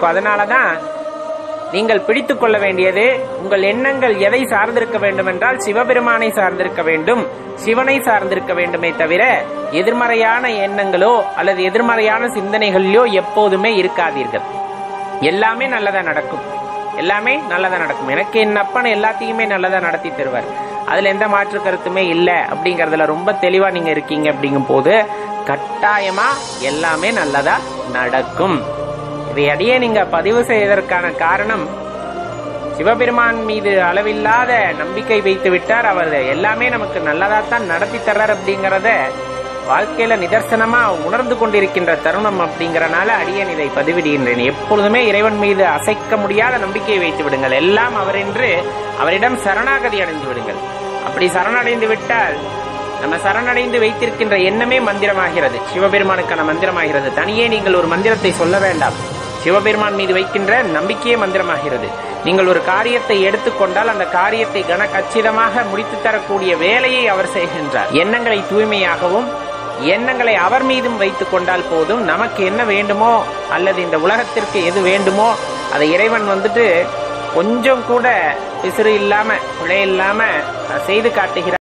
இருக்கும் அதனாலதான் நீங்கள் பிடித்துக் கொள்ள வேண்டியது உங்கள் எண்ணங்கள் எதை சார்ந்திருக்க வேண்டும் என்றால் சிவபெருமானை சார்ந்திருக்க வேண்டும் சிவனை சார்ந்திருக்க வேண்டுமே தவிர எதிர்மறையான எண்ணங்களோ அல்லது எதிர்மறையான சிந்தனைகளிலோ எப்போதுமே இருக்காதீர்கள் எல்லாமே நல்லதா நடக்கும் எல்லாமே நல்லதா நடக்கும் எனக்கு என் அப்பன் எல்லாத்தையுமே நல்லதா நடத்தி தருவார் அதுல எந்த மாற்று கருத்துமே இல்ல அப்படிங்கறதுல ரொம்ப தெளிவா நீங்க இருக்கீங்க அப்படிங்கும் போது கட்டாயமா எல்லாமே நல்லதா நடக்கும் இதை அடியே நீங்க பதிவு செய்வதற்கான காரணம் சிவபெருமான் மீது அளவில்லாத நம்பிக்கை வைத்து விட்டார் அவர் எல்லாமே நமக்கு நல்லதாத்தான் நடத்தி தர்றார் அப்படிங்கறத வாழ்க்கையில நிதர்சனமா உணர்ந்து கொண்டிருக்கின்ற தருணம் அப்படிங்கறனால அடியேன் இதை பதிவிடுகின்றேன் எப்பொழுதுமே இறைவன் மீது அசைக்க முடியாத நம்பிக்கையை வைத்து விடுங்கள் எல்லாம் அவரென்று அவரிடம் சரணாகதி அடைந்து விடுங்கள் அப்படி சரணடைந்து விட்டால் நம்ம சரணடைந்து வைத்திருக்கின்ற எண்ணமே மந்திரமாகிறது சிவபெருமானுக்கான மந்திரமாகிறது தனியே நீங்கள் ஒரு மந்திரத்தை சொல்ல வேண்டாம் சிவபெருமான் மீது வைக்கின்ற நம்பிக்கையே மந்திரமாகிறது நீங்கள் ஒரு காரியத்தை எடுத்துக்கொண்டால் அந்த காரியத்தை கன கச்சிதமாக முடித்து தரக்கூடிய வேலையை அவர் செய்கின்றார் எண்ணங்களை தூய்மையாகவும் எண்ணங்களை அவர் மீதும் வைத்துக் கொண்டால் போதும் நமக்கு என்ன வேண்டுமோ அல்லது இந்த உலகத்திற்கு எது வேண்டுமோ அதை இறைவன் வந்துட்டு கொஞ்சம் கூட பிசிறு இல்லாம பிழை இல்லாம செய்து காட்டுகிறார்